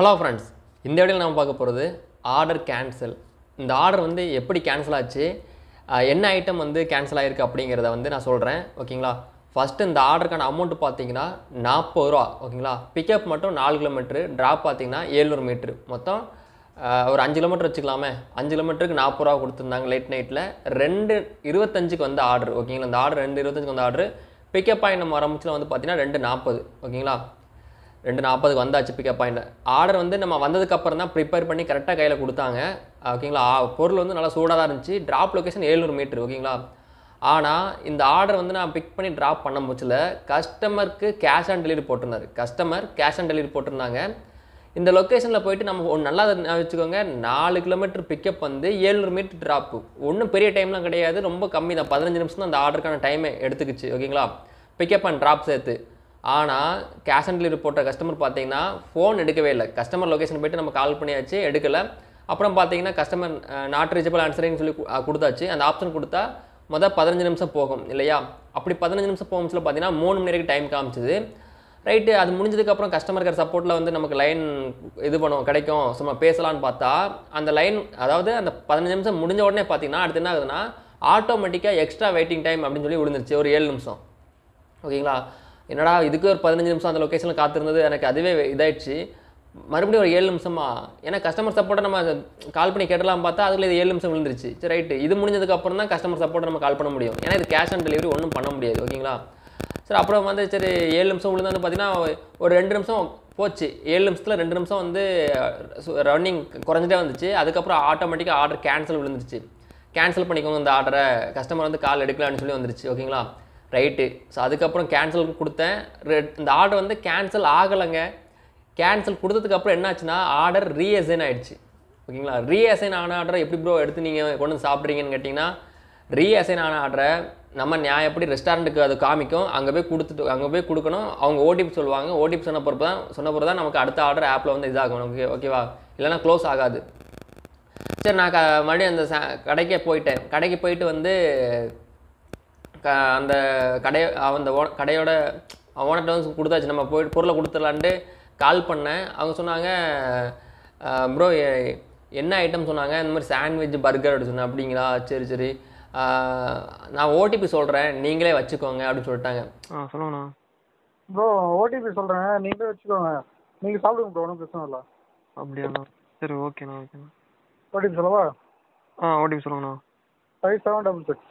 hello friends இந்த வீடியோவில் நம்ம பார்க்க போகிறது ஆர்டர் கேன்சல் இந்த ஆர்டர் வந்து எப்படி கேன்சல் ஆச்சு அஹ் என்ன ஐட்டம் வந்து கேன்சல் ஆகிருக்கு அப்படிங்கிறத வந்து நான் சொல்கிறேன் ஓகேங்களா ஃபஸ்ட்டு இந்த ஆர்டருக்கான அமௌண்ட் பார்த்தீங்கன்னா நாற்பது ரூபா ஓகேங்களா பிக்கப் மட்டும் நாலு கிலோமீட்ரு ட்ராப் பார்த்தீங்கன்னா ஏழ்நூறு மீட்ரு மொத்தம் அஹ், ஒரு அஞ்சு கிலோமீட்டர் வச்சுக்கலாமே அஞ்சு கிலோமீட்டருக்கு நாற்பது ரூபா கொடுத்துருந்தாங்க லேட் நைட்டில் ரெண்டு இருபத்தஞ்சுக்கு வந்த ஆர்டர் ஓகேங்களா இந்த ஆர்டர் ரெண்டு இருபத்தஞ்சுக்கு வந்த ஆர்டர் பிக்கப் பாயிண்ட் நம்ம ஆரம்பிச்சில் வந்து பார்த்தீங்கன்னா ரெண்டு நாற்பது ஓகேங்களா ரெண்டு நாற்பதுக்கு வந்தாச்சு பிக்கப் பாயிண்ட் ஆர்டர் வந்து நம்ம வந்ததுக்கு அப்புறம் தான் ப்ரிப்பேர் பண்ணி கரெக்டாக கையில் கொடுத்தாங்க ஓகேங்களா ஆ, பொருள் வந்து நல்லா சூடாக தான் இருந்துச்சு ட்ராப் லொகேஷன் ஏழ்நூறு மீட்ரு ஓகேங்களா ஆனால் இந்த ஆர்டர் வந்து நான் பிக் பண்ணி ட்ராப் பண்ண முச்சில் கஸ்டமருக்கு கேஷ் ஆன் டெலிவரி போட்டிருந்தாரு கஸ்டமர் கேஷ் ஆன் டெலிவரி போட்டிருந்தாங்க இந்த லொக்கேஷனில் போயிட்டு நம்ம ஒன்று நல்லா ஞாபகம் வச்சுக்கோங்க நாலு கிலோமீட்டர் பிக்கப் வந்து ஏழ்நூறு மீட்டர் ட்ராப்பு ஒன்றும் பெரிய டைம்லாம் கிடையாது ரொம்ப கம்மி தான் பதினஞ்சு நிமிஷம் தான் அந்த ஆர்டருக்கான டைமே எடுத்துக்கிச்சு ஓகேங்களா பிக்கப் அண்ட் ட்ராப் சேர்த்து ஆனால் கேஷ் ஆன் டெலிவரி போட்ட கஸ்டமர் பார்த்தீங்கன்னா ஃபோன் எடுக்கவே இல்லை கஸ்டமர் லொகேஷன் போயிட்டு நம்ம கால் பண்ணியாச்சு எடுக்கலை அப்புறம் பார்த்தீங்கன்னா கஸ்டமர் நாட் ரீச்சபிள் ஆன்சரிங் சொல்லி கு- அஹ் கொடுத்தாச்சு அந்த ஆப்ஷன் கொடுத்தா மொதல் பதினஞ்சு நிமிஷம் போகும் இல்லையா அப்படி பதினஞ்சு நிமிஷம் போகும்ல பார்த்தீங்கன்னா மூணு மணி வரைக்கும் டைம் காமிச்சது ரைட்டு அது முடிஞ்சதுக்கப்புறம் கஸ்டமர் கேர் சப்போர்ட்டில் வந்து நமக்கு லைன் இது பண்ணுவோம் கிடைக்கும் சும்மா பேசலான்னு பார்த்தா அந்த லைன் அதாவது அந்த பதினஞ்சு நிமிஷம் முடிஞ்ச உடனே பார்த்தீங்கன்னா அடுத்து என்ன ஆகுதுன்னா ஆட்டோமேட்டிக்காக எக்ஸ்ட்ரா வெயிட்டிங் டைம் அப்படின்னு சொல்லி விழுந்துருச்சு ஒரு ஏழு நிமிஷம் ஓகேங்களா என்னடா இதுக்கு ஒரு பதினஞ்சு நிமிஷம் அந்த லொக்கேஷனில் காத்திருந்தது எனக்கு அதுவே இதாயிடுச்சு மறுபடியும் ஒரு ஏழு நிமிஷமா ஏன்னா கஸ்டமர் சப்போர்ட்டை நம்ம கால் பண்ணி கேட்டலாம் பார்த்தா அதில் இது ஏழு நிமிஷம் விழுந்துருச்சு சரி ரைட்டு இது முடிஞ்சதுக்கு அப்புறம் தான் கஸ்டமர் சப்போர்ட்டை நம்ம கால் பண்ண முடியும் ஏன்னா இது கேஷ் ஆன் டெலிவரி ஒன்றும் பண்ண முடியாது ஓகேங்களா சரி அப்புறம் வந்து சரி ஏழு நிமிஷம் விழுந்து வந்து பார்த்தீங்கன்னா ஒரு ரெண்டு நிமிஷம் போச்சு ஏழு நிமிஷத்தில் ரெண்டு நிமிஷம் வந்து ரன்னிங் குறைஞ்சிட்டே வந்துச்சு அதுக்கப்புறம் ஆட்டோமேட்டிக்காக ஆர்டர் கேன்சல் விழுந்துருச்சு கேன்சல் பண்ணிக்கோங்க இந்த ஆர்டரை கஸ்டமர் வந்து கால் எடுக்கலான்னு சொல்லி வந்துருச்சு ஓகேங்களா ரைட்டு ஸோ அதுக்கப்புறம் கேன்சல் கொடுத்தேன் ரெ- இந்த ஆர்டர் வந்து கேன்சல் ஆகலைங்க கேன்சல் கொடுத்ததுக்கப்புறம் என்னாச்சுன்னா ஆர்டர் ரீஅசைன் ஆயிடுச்சு ஓகேங்களா ரீஅசைன் ஆன ஆர்டரை எப்படி ப்ரோ எடுத்து நீங்கள் கொண்டு வந்து சாப்பிட்றீங்கன்னு கேட்டிங்கன்னா ரீஅசைன் ஆன ஆர்டரை நம்ம நியாயப்படி ரெஸ்டாரண்ட்டுக்கு அது காமிக்கும் அங்கே போய் கொடுத்துட்டு அங்கே போய் கொடுக்கணும் அவங்க ஓடிபி சொல்லுவாங்க ஓடிபி சொன்ன பிறப்பு தான் சொன்ன பிறகு தான் நமக்கு அடுத்த ஆர்டர் ஆப்பில் வந்து இதாகும் நமக்கு ஓகேவா இல்லைன்னா க்ளோஸ் ஆகாது சரி நான் க மறுபடியும் அந்த ச- கடைக்கே போயிட்டேன் கடைக்கு போயிட்டு வந்து க அந்த கடை அந்த ஓ கடையோட ஓனர்கிட்ட வந்து கொடுத்தாச்சு நம்ம போயிட்டு பொருளை கொடுத்துடலான்ட்டு கால் பண்ணேன் அவங்க சொன்னாங்க ப்ரோ என்ன ஐட்டம் சொன்னாங்க இந்த மாதிரி சாண்ட்விச் பர்கர் அப்படி சொன்னேன் அப்படிங்களா சரி சரி அஹ், நான் ஓடிபி சொல்கிறேன் நீங்களே வச்சுக்கோங்க அப்படின்னு சொல்லிட்டாங்க ஆ சொல்லுங்கண்ணா ப்ரோ ஓடிபி சொல்கிறேன் நீங்களே வச்சுக்கோங்க நீங்கள் சாப்பிடுங்க ப்ரோ ஒன்றும் பிரச்சனை இல்லை அப்படியாண்ணா சரி ஓகேண்ணா ஓகேண்ணா ஓடிபி சொல்லவா ஆ ஓடிபி சொல்லுங்கண்ணா ஃபைவ் செவன் டபுள் சிக்ஸ்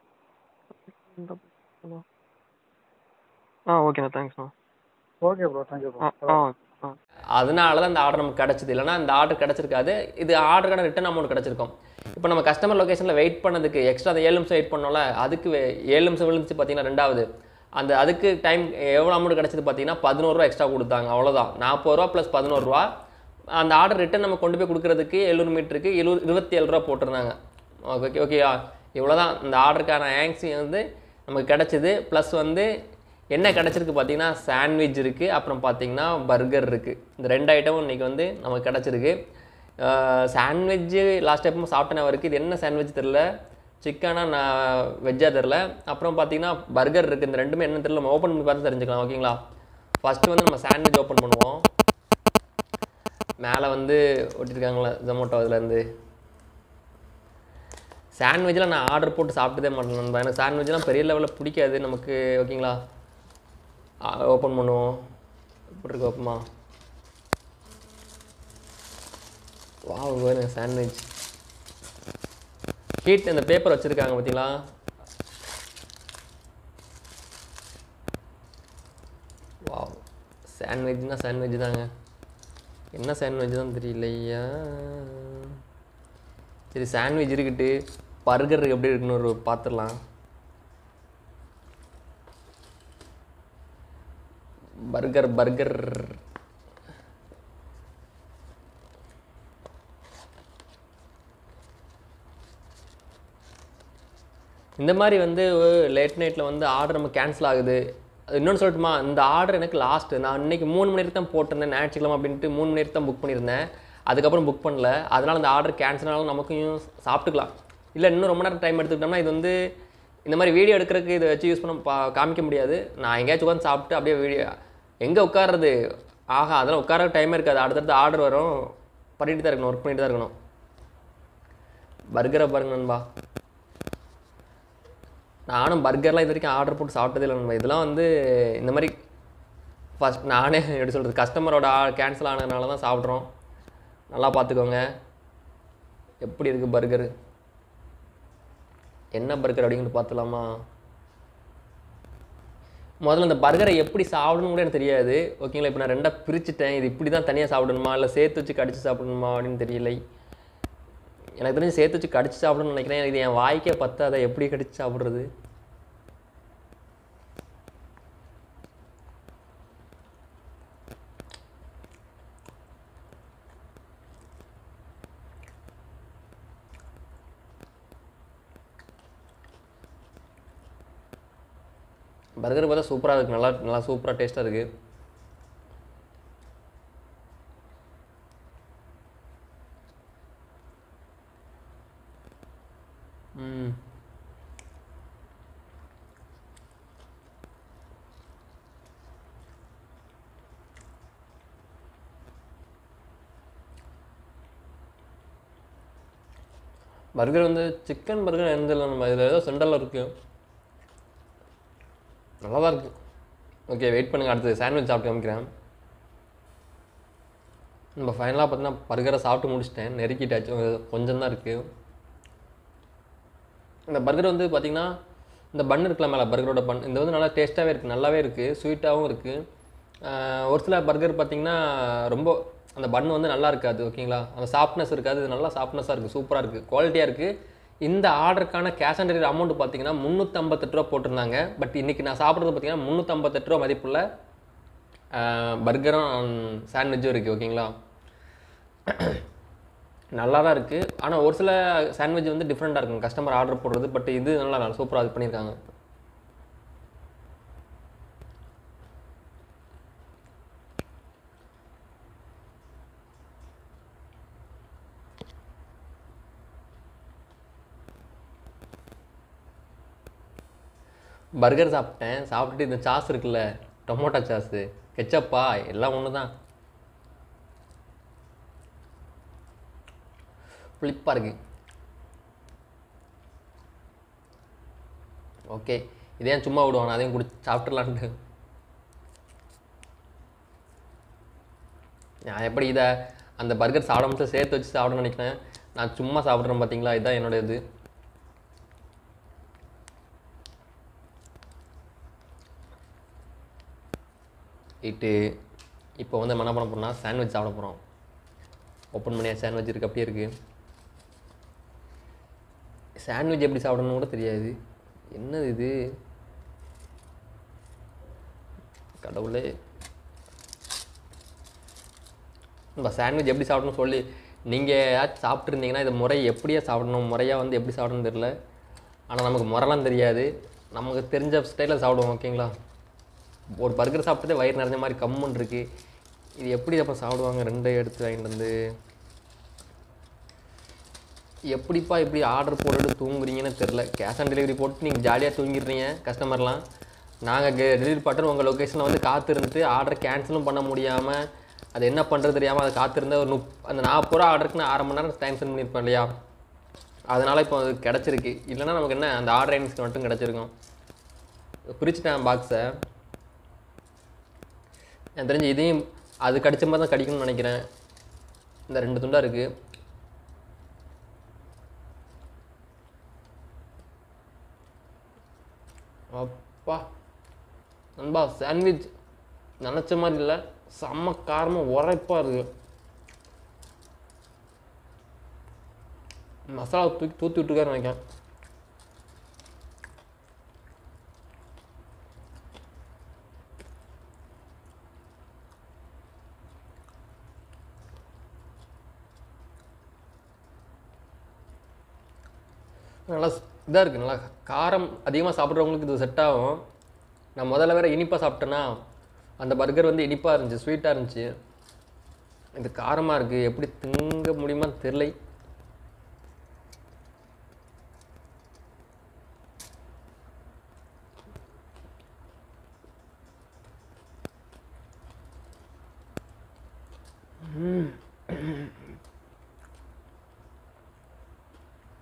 ஆ ஓகேண்ணா தேங்க்ஸ்ண்ணா ஓகே ப்ரோ தேங்க்யூ ஆ ப்ரோ ஆ ஆ அதனால தான் இந்த ஆர்டர் நமக்கு கிடச்சிது இல்லைன்னா இந்த ஆர்டர் கிடச்சிருக்காது இது ஆர்டருக்கான ரிட்டன் அமௌண்ட் கிடச்சிருக்கும் இப்போ நம்ம கஸ்டமர் லொகேஷனில் வெயிட் பண்ணதுக்கு எக்ஸ்ட்ரா அந்த ஏழு நிமிஷம் வெயிட் பண்ணோம்ல அதுக்கு வே- ஏழு நிமிஷம் விழுந்துச்சு பார்த்தீங்கன்னா ரெண்டாவது அந்த அதுக்கு டைம் எவ்வளோ அமௌண்ட் கிடச்சிது பார்த்தீங்கன்னா பதினோருவா எக்ஸ்ட்ரா கொடுத்தாங்க அவ்வளோதான் நாற்பது ரூபா ப்ளஸ் பதினோருவா அந்த ஆர்டர் ரிட்டன் நம்ம கொண்டு போய் கொடுக்குறதுக்கு எழுநூறு மீட்டருக்கு எழு இருபத்தி ஏழு ரூபா போட்டிருந்தாங்க ஓகே ஓகேயா இவ்வளோ தான் இந்த ஆர்டருக்கான ஆங்ஸி வந்து நமக்கு கிடச்சிது ப்ளஸ் வந்து என்ன கிடச்சிருக்கு பார்த்தீங்கன்னா சாண்ட்விச் இருக்குது அப்புறம் பார்த்தீங்கன்னா பர்கர் இருக்குது இந்த ரெண்டு ஐட்டமும் இன்றைக்கி வந்து நமக்கு கிடச்சிருக்கு சாண்ட்விட்ஜு லாஸ்ட் டைப்பும் சாப்பிட்டேன் அவருக்கு இது என்ன சாண்ட்விச் தெரில சிக்கனா நான் வெஜ்ஜாக தெரில அப்புறம் பார்த்தீங்கன்னா பர்கர் இருக்குது இந்த ரெண்டுமே என்ன தெரில நம்ம ஓப்பன் பண்ணி பார்த்து தெரிஞ்சுக்கலாம் ஓகேங்களா ஃபஸ்ட்டு வந்து நம்ம சாண்ட்விச் ஓப்பன் பண்ணுவோம் மேலே வந்து ஒட்டியிருக்காங்களே ஜொமேட்டோ இதுலேருந்து சாண்ட்விச்சில் நான் ஆர்டர் போட்டு சாப்பிட்டதே மாட்டேன் நண்பா எனக்கு சாண்ட்விச்லாம் பெரிய லெவலில் பிடிக்காது நமக்கு ஓகேங்களா ஓப்பன் பண்ணுவோம் எப்படி இருக்கு ஓப்பமா வாவ் வேறு சாண்ட்விச் ஹீட் இந்த பேப்பர் வச்சுருக்காங்க பார்த்தீங்களா வாவ் சாண்ட்விச்னா சாண்ட்விச் தாங்க என்ன சாண்ட்விச் தான் தெரியலையா சரி சாண்ட்விச் இருக்கட்டு பர்கர் எப்படி இருக்குன்னு ஒரு பார்த்துடலாம் பர்கர் பர்கர் இந்த மாதிரி வந்து லேட் நைட்டில் வந்து ஆர்டர் நம்ம கேன்சல் ஆகுது அது இன்னொன்று சொல்லட்டுமா இந்த ஆர்டர் எனக்கு லாஸ்ட்டு நான் இன்னைக்கு மூணு மணி நேரத்துக்கு தான் போட்டிருந்தேன் ஞாயிற்றுக்கிழமை அப்படின்ட்டு மூணு மணி நேரத்துக்கு தான் புக் பண்ணியிருந்தேன் அதுக்கப்புறம் புக் பண்ணல அதனால் இந்த ஆர்டர் கேன்சல் ஆனாலும் நமக்கும் சாப்பிட்டுக்கலாம் இல்லை இன்னும் ரொம்ப நேரம் டைம் எடுத்துக்கிட்டோம்னா இது வந்து இந்த மாதிரி வீடியோ எடுக்கிறதுக்கு இதை வச்சு யூஸ் பண்ண பா காமிக்க முடியாது நான் எங்கேயாச்சும் உட்காந்து சாப்பிட்டு அப்படியே வீடியோ எங்கே உட்கார்றது ஆஹா அதெல்லாம் உட்கார டைமே இருக்காது அடுத்தடுத்து ஆர்டர் வரும் பண்ணிட்டு தான் இருக்கணும் ஒர்க் பண்ணிட்டு தான் இருக்கணும் பர்கரை பாருங்க நண்பா நானும் பர்கர்லாம் இது வரைக்கும் ஆர்டர் போட்டு சாப்பிட்டதே இல்லை நண்பா இதெல்லாம் வந்து இந்த மாதிரி ஃபஸ்ட் நானே எப்படி சொல்கிறது கஸ்டமரோட கேன்சல் ஆனதுனால தான் சாப்பிட்றோம் நல்லா பார்த்துக்கோங்க எப்படி இருக்குது பர்கரு என்ன பர்கர் அப்படிங்கிறது பார்த்துலாமா முதல்ல இந்த பர்கரை எப்படி சாப்பிடணும் கூட எனக்கு தெரியாது ஓகேங்களா இப்போ நான் ரெண்டாக பிரிச்சுட்டேன் இது இப்படி தான் தனியாக சாப்பிடணுமா இல்லை சேர்த்து வச்சு கடிச்சு சாப்பிடணுமா அப்படின்னு தெரியலை எனக்கு தெரிஞ்சு சேர்த்து வச்சு கடிச்சு சாப்பிடணும்னு நினைக்கிறேன் இது என் வாய்க்கே பத்தாத எப்படி கடிச்சு சாப்பிட்றது பர்கர் பார்த்தா சூப்பராக இருக்குது நல்லா நல்லா சூப்பராக டேஸ்ட்டாக இருக்குது ம் பர்கர் வந்து சிக்கன் பர்கர் எந்த இல்லை நம்ம இதில் ஏதோ சென்டரில் இருக்குது நல்லா தான் இருக்குது ஓகே வெயிட் பண்ணுங்கள் அடுத்து சாண்ட்விச் சாப்பிட்டு காமிக்கிறேன் நம்ம ஃபைனலாக பார்த்தீங்கன்னா பர்கரை சாப்பிட்டு முடிச்சிட்டேன் நெருக்கிட்டாச்சு கொஞ்சம் தான் இருக்குது இந்த பர்கர் வந்து பார்த்திங்கன்னா இந்த பன் இருக்குல்ல மேலே பர்கரோட பன் இந்த வந்து நல்லா டேஸ்ட்டாகவே இருக்குது நல்லாவே இருக்குது ஸ்வீட்டாகவும் இருக்குது ஒரு சில பர்கர் பார்த்திங்கன்னா ரொம்ப அந்த பன் வந்து நல்லா இருக்காது ஓகேங்களா அந்த சாஃப்ட்னஸ் இருக்காது இது நல்லா சாஃப்ட்னஸாக இருக்குது சூப்பராக இருக்குது குவாலிட்டியாக இருக்குது இந்த ஆர்டருக்கான கேஷ் ஆன் டெலிவரி அமௌண்ட் பார்த்தீங்கன்னா முந்நூற்றம்பத்தெட்டு ரூபா போட்டிருந்தாங்க பட் இன்றைக்கி நான் சாப்பிட்றது பார்த்தீங்கன்னா முந்நூற்றம்பத்தெட்டு ரூபா மதிப்புள்ள பர்கரும் சாண்ட்விச்சும் இருக்குது ஓகேங்களா நல்லா தான் இருக்குது ஆனால் ஒரு சில சாண்ட்விச் வந்து டிஃப்ரெண்ட்டாக இருக்கும் கஸ்டமர் ஆர்டர் போடுறது பட் இது நல்லா நல்லா சூப்பராக இது பண்ணியிருக்காங்க பர்கர் சாப்பிட்டேன் சாப்பிட்டுட்டு இந்த சாஸ் இருக்குல்ல டொமேட்டோ சாஸு கெச்சப்பா எல்லாம் ஒன்று தான் புளிப்பாக இருக்கு ஓகே இதே சும்மா விடுவான் அதையும் குடி சாப்பிட்றலான்ட்டு நான் எப்படி இதை அந்த பர்கர் சாப்பிடாம சேர்த்து வச்சு சாப்பிடணும்னு நினைக்கிறேன் நான் சும்மா சாப்பிட்றேன் பார்த்தீங்களா இதுதான் என்னோட இது இட்டு இப்போ வந்து நம்ம என்ன பண்ண போறோம்னா சாண்ட்விச் சாப்பிட போகிறோம் ஓப்பன் பண்ணியா சாண்ட்விச் இருக்குது அப்படியே இருக்குது சாண்ட்விச் எப்படி சாப்பிடணும்னு கூட தெரியாது என்னது இது கடவுளே நம்ம சாண்ட்விச் எப்படி சாப்பிடணும் சொல்லி நீங்கள் ஏதாச்சும் சாப்பிட்ருந்தீங்கன்னா இது முறை எப்படியே சாப்பிடணும் முறையாக வந்து எப்படி சாப்பிடணும்னு தெரில ஆனால் நமக்கு முறைலாம் தெரியாது நமக்கு தெரிஞ்ச ஸ்டைலில் சாப்பிடுவோம் ஓகேங்களா ஒரு பர்கர் சாப்பிட்டதே வயிறு நிறைஞ்ச மாதிரி கம்முன்னு இருக்கு இது எப்படி அப்புறம் சாப்பிடுவாங்க ரெண்டு எடுத்து வாங்கிட்டு வந்து எப்படிப்பா இப்படி ஆர்டர் போட்டுட்டு தூங்குறீங்கன்னு தெரில கேஷ் ஆன் டெலிவரி போட்டு நீங்கள் ஜாலியாக தூங்கிடுறீங்க கஸ்டமர்லாம் நாங்கள் டெலிவரி பட்டன் உங்கள் லொக்கேஷனில் வந்து காத்திருந்துட்டு ஆர்டர் கேன்சலும் பண்ண முடியாமல் அது என்ன பண்ணுறது தெரியாமல் அதை காத்திருந்த ஒரு முப் அந்த நாற்பது ரூபா ஆர்டருக்கு நான் அரை மணி நேரம் டைம் ஸ்பெண்ட் பண்ணியிருப்பேன் இல்லையா அதனால் இப்போ அது கிடச்சிருக்கு இல்லைன்னா நமக்கு என்ன அந்த ஆர்டர் ஐன்ஸ்க்கு மட்டும் கிடச்சிருக்கும் பிரிச்சுட்டேன் பாக்ஸை எனக்கு தெரிஞ்சு இதையும் அது கடிச்ச மாதிரி தான் கடிக்கணும்னு நினைக்கிறேன் இந்த ரெண்டு துண்டாக இருக்குது அப்பா நண்பா சாண்ட்விச் நினச்ச மாதிரி இல்லை செம்ம காரமாக உரைப்பாக இருக்கு மசாலா தூக்கி தூத்தி விட்டுருக்காரு நினைக்கிறேன் நல்லா இதாக இருக்குது நல்லா காரம் அதிகமாக சாப்பிட்றவங்களுக்கு இது செட் ஆகும் நான் முதல்ல வேற இனிப்பாக சாப்பிட்டேன்னா அந்த பர்கர் வந்து இனிப்பாக இருந்துச்சு ஸ்வீட்டாக இருந்துச்சு இது காரமாக இருக்குது எப்படி திங்க முடியுமான்னு தெரிலை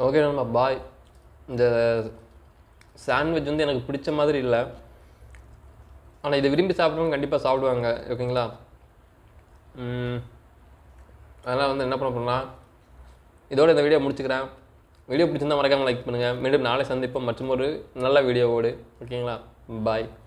ஓகே நண்பா பாய் இந்த சாண்ட்விச் வந்து எனக்கு பிடிச்ச மாதிரி இல்லை ஆனால் இதை விரும்பி சாப்பிட்றவங்க கண்டிப்பாக சாப்பிடுவாங்க ஓகேங்களா ம், அதனால் வந்து என்ன பண்ண போனால் இதோட இந்த வீடியோ முடிச்சுக்கிறேன் வீடியோ பிடிச்சிருந்தா மறக்காமல் லைக் பண்ணுங்கள் மீண்டும் நாளை சந்திப்போம் மற்றும் ஒரு நல்ல வீடியோவோடு ஓகேங்களா பாய்